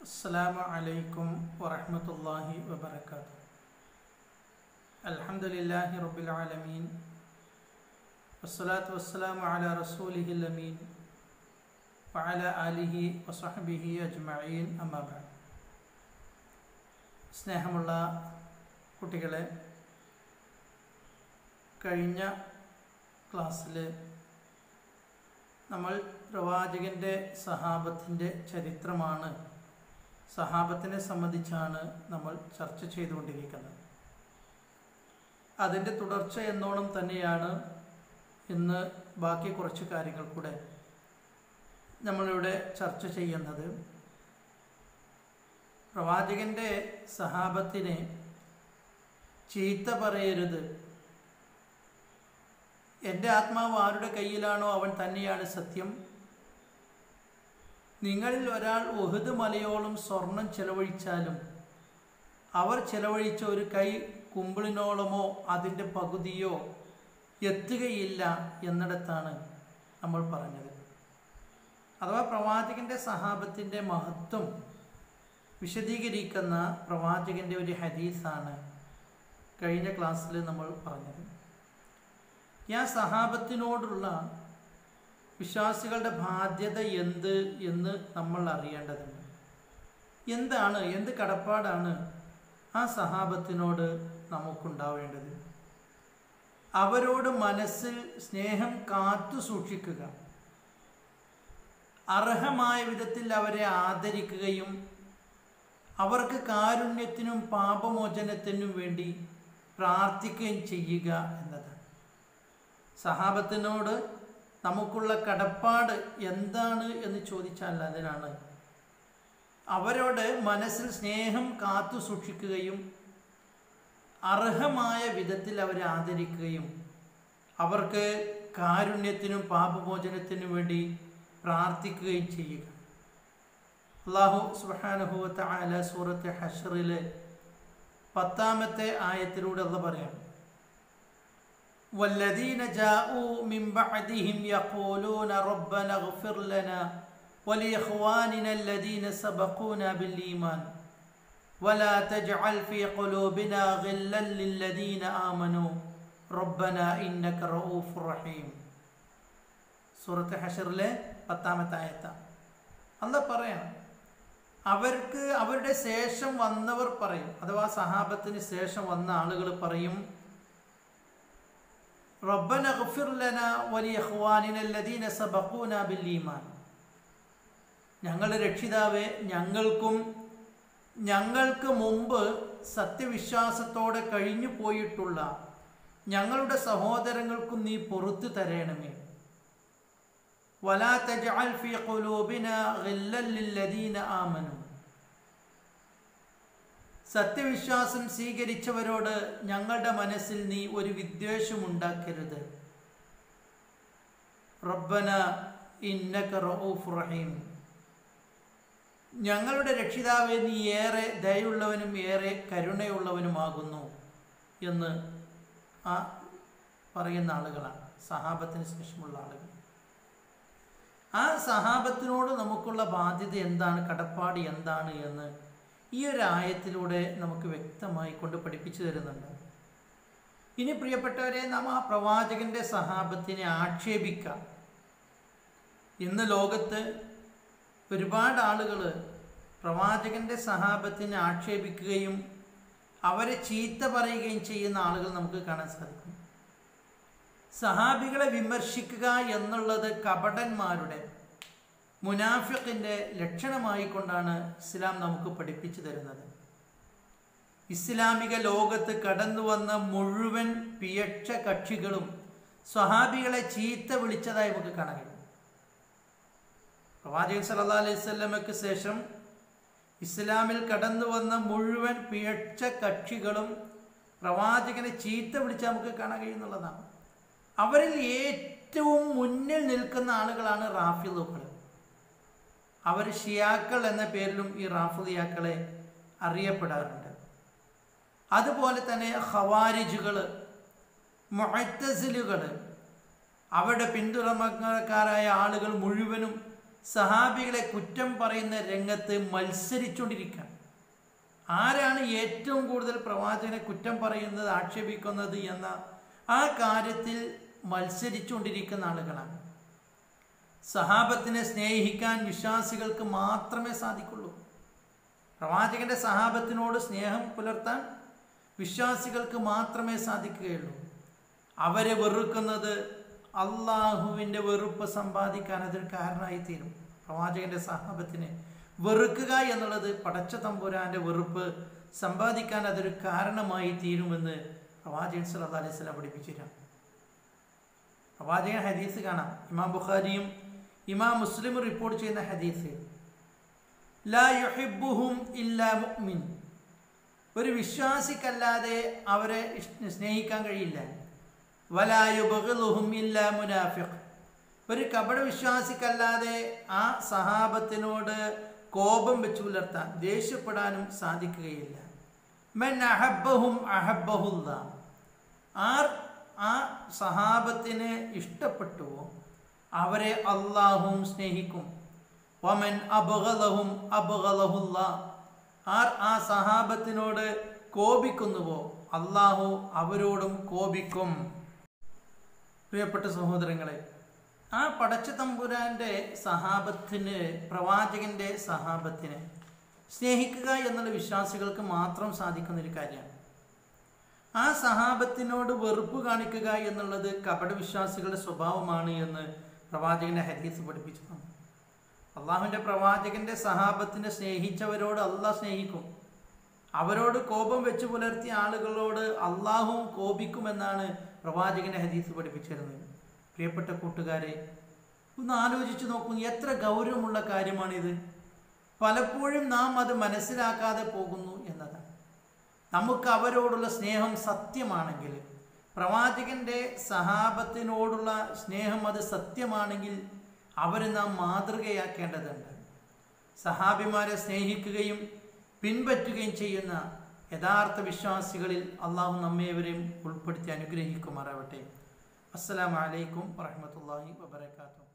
السلام عليكم ورحمة الله وبركاته الحمد لله رب العالمين والصلاة والسلام على رسوله الأمين وعلى آله وصحبه أجمعين أما بعد സ്നേഹമുള്ള കുട്ടികളെ കഴിഞ്ഞ ക്ലാസ്സിൽ നമ്മൾ പ്രവാചകൻ്റെ സഹാബത്തിൻ്റെ ചരിത്രമാണ് സഹാബത്തിനെ സംബന്ധിച്ചാണ് നമ്മൾ ചർച്ച ചെയ്തുകൊണ്ടിരിക്കുന്നത് അതിൻ്റെ തുടർച്ച എന്നോണം തന്നെയാണ് ഇന്ന് ബാക്കി കുറച്ച് കാര്യങ്ങൾ കൂടെ നമ്മളിവിടെ ചർച്ച ചെയ്യുന്നത് പ്രവാചകൻ്റെ സഹാബത്തിനെ ചീത്ത പറയരുത് എൻ്റെ ആത്മാവ് ആരുടെ കയ്യിലാണോ അവൻ തന്നെയാണ് സത്യം നിങ്ങളിൽ ഒരാൾ ഒഹുദ് മലയോളം സ്വർണം ചെലവഴിച്ചാലും അവർ ചെലവഴിച്ച ഒരു കൈ കുമ്പിളിനോളമോ അതിൻ്റെ പകുതിയോ എത്തുകയില്ല എന്നിടത്താണ് നമ്മൾ പറഞ്ഞത് അഥവാ പ്രവാചകൻ്റെ സഹാബത്തിൻ്റെ മഹത്വം വിശദീകരിക്കുന്ന പ്രവാചകൻ്റെ ഒരു ഹദീസാണ് കഴിഞ്ഞ ക്ലാസ്സിൽ നമ്മൾ പറഞ്ഞത് ആ സഹാബത്തിനോടുള്ള വിശ്വാസികളുടെ ബാധ്യത എന്ത് എന്ന് നമ്മൾ അറിയേണ്ടതുണ്ട് എന്താണ് എന്ത് കടപ്പാടാണ് ആ സഹാബത്തിനോട് നമുക്കുണ്ടാവേണ്ടത് അവരോട് മനസ്സിൽ സ്നേഹം കാത്തു സൂക്ഷിക്കുക അർഹമായ വിധത്തിൽ അവരെ ആദരിക്കുകയും അവർക്ക് കാരുണ്യത്തിനും പാപമോചനത്തിനും വേണ്ടി പ്രാർത്ഥിക്കുകയും ചെയ്യുക എന്നതാണ് സഹാബത്തിനോട് നമുക്കുള്ള കടപ്പാട് എന്താണ് എന്ന് ചോദിച്ചാൽ അതിനാണ് അവരോട് മനസ്സിൽ സ്നേഹം കാത്തു സൂക്ഷിക്കുകയും അർഹമായ വിധത്തിൽ അവരെ ആദരിക്കുകയും അവർക്ക് കാരുണ്യത്തിനും പാപമോചനത്തിനും വേണ്ടി പ്രാർത്ഥിക്കുകയും ചെയ്യുക അള്ളാഹു സുബാനുഭവത്തെ ആല സൂറത്ത് ഹഷറിലെ പത്താമത്തെ ആയത്തിലൂടെ അല്ല പറയാം والذين جاءوا من بعدهم يقولون ربنا اغفر لنا ولإخواننا الذين سبقونا بالإيمان ولا تجعل في قلوبنا غلا للذين آمنوا ربنا إنك رؤوف رحيم സൂറത്ത് ഹഷറിലെ പത്താമത്തെ ആയത്താണ് അല്ല പറയാം അവർക്ക് അവരുടെ ശേഷം വന്നവർ പറയും അഥവാ സഹാബത്തിന് ശേഷം വന്ന ആളുകൾ പറയും റബ്ബന ഗഫിർ ലന വലിയ ഖ്വാനിനല്ലദീന സബഖൂന ബിൽ ഈമാൻ ഞങ്ങളുടെ രക്ഷിതാവെ ഞങ്ങൾക്കും ഞങ്ങൾക്ക് മുമ്പ് സത്യവിശ്വാസത്തോടെ കഴിഞ്ഞു പോയിട്ടുള്ള ഞങ്ങളുടെ സഹോദരങ്ങൾക്കും നീ പുറത്തു തരയണമേ വലാ തജ്അൽ ഫീ ഖുലൂബിന ഗില്ലൽ ലില്ലദീന ആമനു സത്യവിശ്വാസം സ്വീകരിച്ചവരോട് ഞങ്ങളുടെ മനസ്സിൽ നീ ഒരു വിദ്വേഷം ഉണ്ടാക്കരുത് റബ്ബന ഇന്നക റഊഫ് റഹീം ഞങ്ങളുടെ രക്ഷിതാവെ നീ ഏറെ ദയുള്ളവനും ഏറെ കരുണയുള്ളവനുമാകുന്നു എന്ന് ആ പറയുന്ന ആളുകളാണ് സഹാബത്തിന് ശേഷമുള്ള ആളുകൾ ആ സഹാബത്തിനോട് നമുക്കുള്ള ബാധ്യത എന്താണ് കടപ്പാട് എന്താണ് എന്ന് ഈ ഒരു ആയത്തിലൂടെ നമുക്ക് വ്യക്തമായി കൊണ്ട് പഠിപ്പിച്ചു തരുന്നുണ്ട് ഇനി പ്രിയപ്പെട്ടവരെ നാം ആ പ്രവാചകന്റെ സഹാബത്തിനെ ആക്ഷേപിക്കാം ഇന്ന് ലോകത്ത് ഒരുപാട് ആളുകൾ പ്രവാചകന്റെ സഹാബത്തിനെ ആക്ഷേപിക്കുകയും അവരെ ചീത്ത പറയുകയും ചെയ്യുന്ന ആളുകൾ നമുക്ക് കാണാൻ സാധിക്കും സഹാബികളെ വിമർശിക്കുക എന്നുള്ളത് കപടന്മാരുടെ മുനാഫിഖിൻ്റെ ലക്ഷണമായി കൊണ്ടാണ് ഇസ്ലാം നമുക്ക് പഠിപ്പിച്ചു തരുന്നത് ഇസ്ലാമിക ലോകത്ത് കടന്നു വന്ന മുഴുവൻ പിയക്ഷ കക്ഷികളും സ്വഹാബികളെ ചീത്ത വിളിച്ചതായി നമുക്ക് കാണാൻ കഴിയും പ്രവാചകൻ സല്ലാ അലൈഹി സ്വല്ലമയ്ക്ക് ശേഷം ഇസ്ലാമിൽ കടന്നു വന്ന മുഴുവൻ പിയക്ഷ കക്ഷികളും പ്രവാചകനെ ചീത്ത വിളിച്ച് നമുക്ക് കാണാൻ കഴിയുന്നുള്ളതാണ് അവരിൽ ഏറ്റവും മുന്നിൽ നിൽക്കുന്ന ആളുകളാണ് റാഫിദുകൾ അവർ ഷിയാക്കൾ എന്ന പേരിലും ഈ റാഫുദിയാക്കളെ അറിയപ്പെടാറുണ്ട് അതുപോലെ തന്നെ ഹവാരിജുകൾ മൊഹത്തസിലുകൾ അവരുടെ പിന്തുണക്കാരായ ആളുകൾ മുഴുവനും സഹാബികളെ കുറ്റം പറയുന്ന രംഗത്ത് മത്സരിച്ചുകൊണ്ടിരിക്കുകയാണ് ആരാണ് ഏറ്റവും കൂടുതൽ പ്രവാചകനെ കുറ്റം പറയുന്നത് ആക്ഷേപിക്കുന്നത് എന്ന ആ കാര്യത്തിൽ മത്സരിച്ചുകൊണ്ടിരിക്കുന്ന ആളുകളാണ് സഹാബത്തിനെ സ്നേഹിക്കാൻ വിശ്വാസികൾക്ക് മാത്രമേ സാധിക്കുള്ളൂ പ്രവാചകന്റെ സഹാബത്തിനോട് സ്നേഹം പുലർത്താൻ വിശ്വാസികൾക്ക് മാത്രമേ സാധിക്കുകയുള്ളൂ അവരെ വെറുക്കുന്നത് അള്ളാഹുവിൻ്റെ വെറുപ്പ് സമ്പാദിക്കാൻ അതൊരു കാരണമായി തീരും പ്രവാചകന്റെ സഹാബത്തിനെ വെറുക്കുക എന്നുള്ളത് പടച്ച തമ്പുരാന്റെ വെറുപ്പ് സമ്പാദിക്കാൻ അതൊരു കാരണമായി തീരുമെന്ന് പ്രവാചകൻ സല്ലല്ലാഹു അലൈഹി വസല്ലം പഠിപ്പിച്ചിരാം പ്രവാചകൻ ഹദീസ് കാണാം ഇമാം ബുഖാരിയും ഇമാം മുസ്ലിമും റിപ്പോർട്ട് ചെയ്യുന്ന ഹദീസ് ലാ യുഹിബ്ബുഹും ഇല്ലാ മുഅ്മിൻ ഒരു വിശ്വാസിക്കല്ലാതെ അവരെ ഇഷ്- സ്നേഹിക്കാൻ കഴിയില്ല വലാ യുബ്ഗിളുഹും ഇല്ലാ മുനാഫിഖ് ഒരു കപട വിശ്വാസിക്കല്ലാതെ ആ സഹാബത്തിനോട് കോപം വെച്ച് പുലർത്താൻ ദേഷ്യപ്പെടാനും സാധിക്കുകയില്ല മെൻ അഹബ്ബഹും അഹബ്ബഹുല്ല ആർ ആ സഹാബത്തിനെ ഇഷ്ടപ്പെട്ടുവോ അവരെ അള്ളാഹും സ്നേഹിക്കും വമൻ അബഗലഹും അബഗലഹുല്ല ആർ ആ സഹാബത്തിനോട് കോപിക്കുന്നുവോ അള്ളാഹു അവരോടും കോപിക്കും പ്രിയപ്പെട്ട സഹോദരങ്ങളെ ആ പടച്ച തമ്പുരാന്റെ സഹാബത്തിന് പ്രവാചകന്റെ സഹാബത്തിനെ സ്നേഹിക്കുക എന്നുള്ള വിശ്വാസികൾക്ക് മാത്രം സാധിക്കുന്ന ഒരു കാര്യമാണ് ആ സഹാബത്തിനോട് വെറുപ്പ് കാണിക്കുക എന്നുള്ളത് കപട വിശ്വാസികളുടെ സ്വഭാവമാണ് എന്ന് പ്രവാചകന്റെ ഹദീസ് പഠിപ്പിച്ചു തന്നു അള്ളാഹുവിൻ്റെ പ്രവാചകന്റെ സഹാബത്തിനെ സ്നേഹിച്ചവരോട് അള്ളാഹ് സ്നേഹിക്കും അവരോട് കോപം വെച്ച് പുലർത്തിയ ആളുകളോട് അള്ളാഹുവും കോപിക്കുമെന്നാണ് പ്രവാചകന്റെ ഹദീസ് പഠിപ്പിച്ചിരുന്നത് പ്രിയപ്പെട്ട കൂട്ടുകാരെ ഒന്ന് ആലോചിച്ച് നോക്കൂ എത്ര ഗൗരവമുള്ള കാര്യമാണിത് പലപ്പോഴും നാം അത് മനസ്സിലാക്കാതെ പോകുന്നു എന്നതാണ് നമുക്ക് അവരോടുള്ള സ്നേഹം സത്യമാണെങ്കിൽ പ്രവാചകന്റെ സഹാബത്തിനോടുള്ള സ്നേഹം അത് സത്യമാണെങ്കിൽ അവരെ നാം മാതൃകയാക്കേണ്ടതുണ്ട് സഹാബിമാരെ സ്നേഹിക്കുകയും പിൻപറ്റുകയും ചെയ്യുന്ന യഥാർത്ഥ വിശ്വാസികളിൽ അള്ളാഹു നമ്മേവരെയും ഉൾപ്പെടുത്തി അനുഗ്രഹിക്കുമാറാവട്ടെ അസ്സലാമലൈക്കും വറഹമത്തല്ലാഹി വബർക്കാത്തു